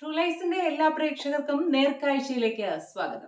ട്രുലൈസിന്റെ എല്ലാ പ്രേക്ഷകർക്കും നേർക്കാഴ്ചയിലേക്ക് സ്വാഗതം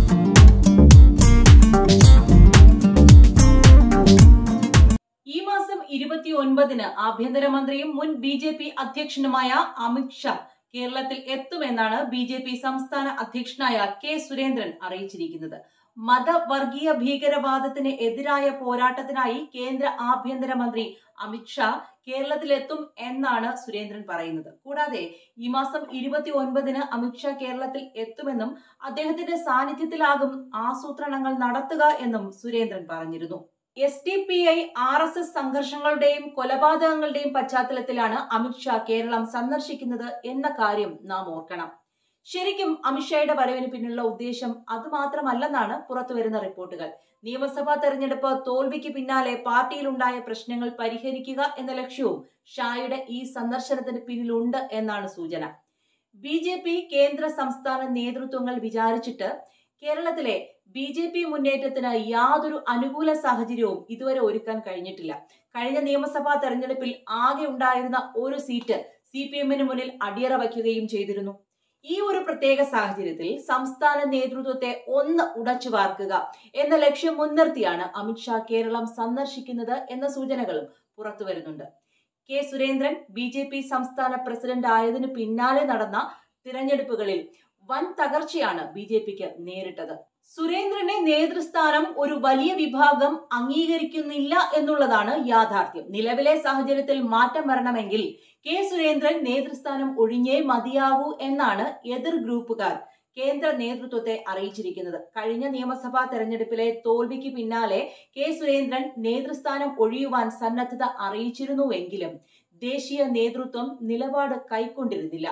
ഈ മാസം ഇരുപത്തി ഒൻപതിന് ആഭ്യന്തരമന്ത്രിയും മുൻ ബി ജെ പി അധ്യക്ഷനുമായ അമിത് ഷാ കേരളത്തിൽ എത്തുമെന്നാണ് ബി ജെ പി സംസ്ഥാന അധ്യക്ഷനായ കെ സുരേന്ദ്രൻ അറിയിച്ചിരിക്കുന്നത് മതവർഗീയ ഭീകരവാദത്തിന് എതിരായ പോരാട്ടത്തിനായി കേന്ദ്ര ആഭ്യന്തരമന്ത്രി അമിത് ഷാ കേരളത്തിലെത്തും എന്നാണ് സുരേന്ദ്രൻ പറയുന്നത് കൂടാതെ ഈ മാസം ഇരുപത്തി ഒൻപതിന് അമിത് ഷാ കേരളത്തിൽ എത്തുമെന്നും അദ്ദേഹത്തിന്റെ സാന്നിധ്യത്തിലാകും ആസൂത്രണങ്ങൾ നടത്തുക എന്നും സുരേന്ദ്രൻ പറഞ്ഞിരുന്നു S D P I R S S സംഘർഷങ്ങളുടെയും കൊലപാതകങ്ങളുടെയും പശ്ചാത്തലത്തിലാണ് അമിത്ഷാ കേരളം സന്ദർശിക്കുന്നത് എന്ന കാര്യം നാം ഓർക്കണം ശരിക്കും അമിത്ഷായുടെ വരവിന് പിന്നിലുള്ള ഉദ്ദേശം അതുമാത്രമല്ലെന്നാണ് പുറത്തുവരുന്ന റിപ്പോർട്ടുകൾ നിയമസഭാ തെരഞ്ഞെടുപ്പ് തോൽവിക്ക് പിന്നാലെ പാർട്ടിയിലുണ്ടായ പ്രശ്നങ്ങൾ പരിഹരിക്കുക എന്ന ലക്ഷ്യവും ഷായുടെ ഈ സന്ദർശനത്തിന് പിന്നിലുണ്ട് എന്നാണ് സൂചന ബി ജെ പി കേന്ദ്ര സംസ്ഥാന നേതൃത്വങ്ങൾ വിചാരിച്ചിട്ട് കേരളത്തിലെ ബി ജെ പി മുന്നേറ്റത്തിന് യാതൊരു അനുകൂല സാഹചര്യവും ഇതുവരെ ഒരുക്കാൻ കഴിഞ്ഞിട്ടില്ല കഴിഞ്ഞ നിയമസഭാ തെരഞ്ഞെടുപ്പിൽ ആകെ ഉണ്ടായിരുന്ന ഒരു സീറ്റ് സി പി എമ്മിന് മുന്നിൽ അടിയറ വയ്ക്കുകയും ചെയ്തിരുന്നു ഈ ഒരു പ്രത്യേക സാഹചര്യത്തിൽ സംസ്ഥാന നേതൃത്വത്തെ ഒന്ന് ഉടച്ചു വാർക്കുക എന്ന ലക്ഷ്യം മുൻനിർത്തിയാണ് അമിത്ഷാ കേരളം സന്ദർശിക്കുന്നത് എന്ന സൂചനകളും പുറത്തു വരുന്നുണ്ട് K Surendran B J P സംസ്ഥാന പ്രസിഡന്റ് ആയതിനു പിന്നാലെ നടന്ന തിരഞ്ഞെടുപ്പുകളിൽ വൻ തകർച്ചയാണ് ബി ജെ പിക്ക് നേരിട്ടത് സുരേന്ദ്രന്റെ നേതൃസ്ഥാനം ഒരു വലിയ വിഭാഗം അംഗീകരിക്കുന്നില്ല എന്നുള്ളതാണ് യാഥാർത്ഥ്യം നിലവിലെ സാഹചര്യത്തിൽ മാറ്റം വരണമെങ്കിൽ കെ സുരേന്ദ്രൻ നേതൃസ്ഥാനം ഒഴിഞ്ഞേ മതിയാകൂ എന്നാണ് എതിർ ഗ്രൂപ്പുകാർ കേന്ദ്ര നേതൃത്വത്തെ അറിയിച്ചിരിക്കുന്നത് കഴിഞ്ഞ നിയമസഭാ തെരഞ്ഞെടുപ്പിലെ തോൽവിക്ക് പിന്നാലെ കെ സുരേന്ദ്രൻ നേതൃസ്ഥാനം ഒഴിയുവാൻ സന്നദ്ധത അറിയിച്ചിരുന്നുവെങ്കിലും ദേശീയ നേതൃത്വം നിലപാട് കൈക്കൊണ്ടിരുന്നില്ല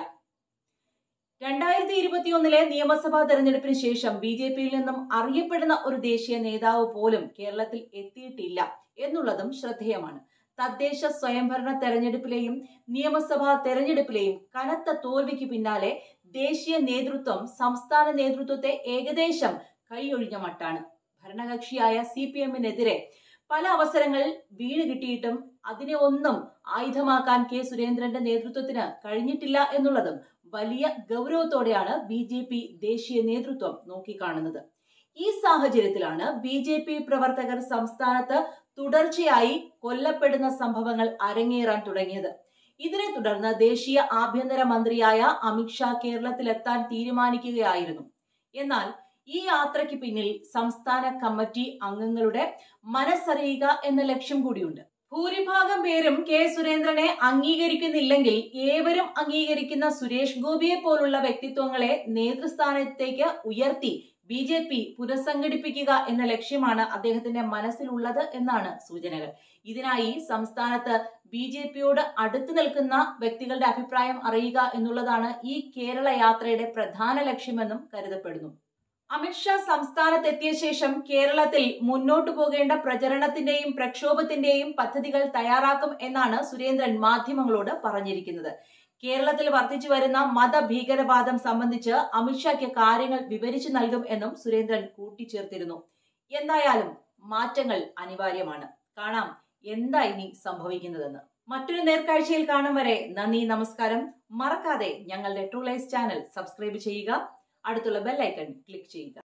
രണ്ടായിരത്തി ഇരുപത്തിയൊന്നിലെ നിയമസഭാ തെരഞ്ഞെടുപ്പിന് ശേഷം ബി ജെ പിയിൽ നിന്നും അറിയപ്പെടുന്ന ഒരു ദേശീയ നേതാവ് പോലും കേരളത്തിൽ എത്തിയിട്ടില്ല എന്നുള്ളതും ശ്രദ്ധേയമാണ് തദ്ദേശ സ്വയംഭരണ തെരഞ്ഞെടുപ്പിലെയും നിയമസഭാ തെരഞ്ഞെടുപ്പിലെയും കനത്ത തോൽവിക്ക് പിന്നാലെ ദേശീയ നേതൃത്വം സംസ്ഥാന നേതൃത്വത്തെ ഏകദേശം കൈയൊഴിഞ്ഞ മട്ടാണ് ഭരണകക്ഷിയായ സി പി എമ്മിനെതിരെ പല അവസരങ്ങൾ വീണ് കിട്ടിയിട്ടും അതിനെ ഒന്നും ആയുധമാക്കാൻ കെ സുരേന്ദ്രന്റെ നേതൃത്വത്തിന് കഴിഞ്ഞിട്ടില്ല എന്നുള്ളതും വലിയ ഗൗരവത്തോടെയാണ് ബി ജെ പി ദേശീയ നേതൃത്വം നോക്കിക്കാണുന്നത് ഈ സാഹചര്യത്തിലാണ് ബി ജെ പി പ്രവർത്തകർ സംസ്ഥാനത്ത് തുടർച്ചയായി കൊല്ലപ്പെടുന്ന സംഭവങ്ങൾ അരങ്ങേറാൻ തുടങ്ങിയത് ഇതിനെ തുടർന്ന് ദേശീയ ആഭ്യന്തര മന്ത്രിയായ അമിത്ഷാ കേരളത്തിലെത്താൻ തീരുമാനിക്കുകയായിരുന്നു എന്നാൽ ഈ യാത്രയ്ക്ക് പിന്നിൽ സംസ്ഥാന കമ്മിറ്റി അംഗങ്ങളുടെ മനസ്സറിയുക എന്ന ലക്ഷ്യം കൂടിയുണ്ട് ഭൂരിഭാഗം പേരും കെ സുരേന്ദ്രനെ അംഗീകരിക്കുന്നില്ലെങ്കിൽ ഏവരും അംഗീകരിക്കുന്ന സുരേഷ് ഗോപിയെ പോലുള്ള വ്യക്തിത്വങ്ങളെ നേതൃസ്ഥാനത്തേക്ക് ഉയർത്തി ബി ജെ പി പുനഃസംഘടിപ്പിക്കുക എന്ന ലക്ഷ്യമാണ് അദ്ദേഹത്തിന്റെ മനസ്സിലുള്ളത് എന്നാണ് സൂചനകൾ ഇതിനായി സംസ്ഥാനത്ത് ബി ജെ പിയോട് അടുത്തു നിൽക്കുന്ന വ്യക്തികളുടെ അഭിപ്രായം അറിയുക എന്നുള്ളതാണ് ഈ കേരള യാത്രയുടെ പ്രധാന ലക്ഷ്യമെന്നും കരുതപ്പെടുന്നു അമിത്ഷാ സംസ്ഥാനത്തെത്തിയ ശേഷം കേരളത്തിൽ മുന്നോട്ടു പോകേണ്ട പ്രചരണത്തിന്റെയും പ്രക്ഷോഭത്തിന്റെയും പദ്ധതികൾ തയ്യാറാക്കും എന്നാണ് സുരേന്ദ്രൻ മാധ്യമങ്ങളോട് പറഞ്ഞിരിക്കുന്നത് കേരളത്തിൽ വർദ്ധിച്ചു വരുന്ന മതഭീകരവാദം സംബന്ധിച്ച് അമിത്ഷായ്ക്ക് കാര്യങ്ങൾ വിവരിച്ചു നൽകും എന്നും സുരേന്ദ്രൻ കൂട്ടിച്ചേർത്തിരുന്നു എന്തായാലും മാറ്റങ്ങൾ അനിവാര്യമാണ് കാണാം എന്താ ഇനി സംഭവിക്കുന്നതെന്ന് മറ്റൊരു നേർക്കാഴ്ചയിൽ കാണും വരെ നന്ദി നമസ്കാരം മറക്കാതെ ഞങ്ങളുടെ ട്രൂ ലൈഫ് ചാനൽ സബ്സ്ക്രൈബ് ചെയ്യുക അടുത്തുള്ള ബെല്ലൈക്കൺ ക്ലിക്ക് ചെയ്യുക